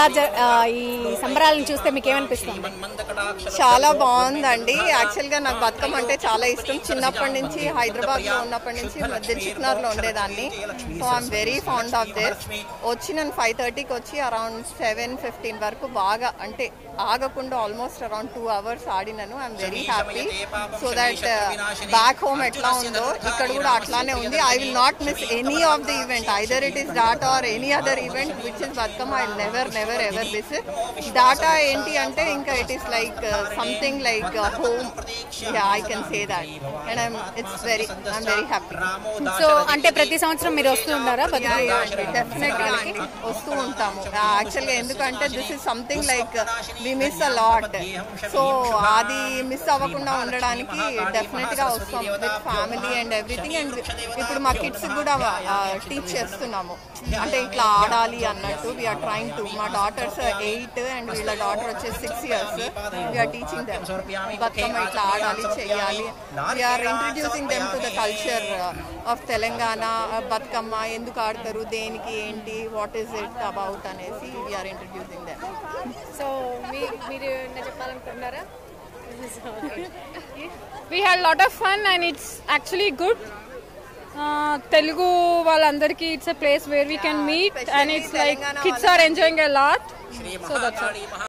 ఎలా జ- ఆ, ఈ సంబరాలను చూస్తే మీకు ఏమనిపిస్తుంది చాలా బాగుందండి యాక్చువల్ గా నాకు బతుకమ్మ అంటే చాలా ఇష్టం చిన్నప్పటి నుంచి హైదరాబాద్ లో ఉన్నప్పటి నుంచి దిల్చిక్నర్ లో ఉండేదాన్ని so I'm very fond of this వచ్చి నేను ఫైవ్ థర్టీకి వచ్చి అరౌండ్ సెవెన్ ఫిఫ్టీన్ వరకు బాగా అంటే ఆగకుండా ఆల్మోస్ట్ అరౌండ్ టూ అవర్స్ ఆడినాను I'm very happy so that back home ఎట్లా ఉందో ఇక్కడ కూడా అట్లానే ఉంది I will not miss any of the event either it is that or any other event which is Bathukamma I never never ever miss that ఏంటి అంటే ఇంకా it is like something like home I can say that and I'm it's very I'm very happy so అంటే ప్రతి సంవత్సరం మీరు వస్తూ ఉన్నారా Bathukamma definite గా అండి వస్తూ ఉంటాము యాక్చువల్గా ఎందుకంటే this is something like we miss a lot so అది మిస్ అవ్వకుండా ఉండడానికి డెఫినెట్ గా వస్తాం with family and everything and ఇప్పుడు మా కిడ్స్ కూడా టీచ్ చేస్తున్నాము అంటే ఇట్లా ఆడాలి అన్నట్టు వీఆర్ ట్రైంగ్ టు మా డాటర్స్ ఎయిట్ అండ్ వీళ్ళ డాటర్ వచ్చేసి six years we're teaching them Bathukamma ఇట్లా ఆడాలి చెయ్యాలి we're introducing them to the culture of Telangana Bathukamma ఎందుకు ఆడతారు దేనికి ఏంటి వాట్ ఈస్ ఇట్ అబౌట్ అనేసి వీఆర్ ఇంట్రడ్యూసింగ్ దెమ్ సో మీ మీరు ఏమైనా చెప్పాలనుకుంటున్నారా we had lot of fun and it's actually good Telugu వాళ్ళందరికీ it's a place where we can meet and it's like kids are enjoying a lot so that's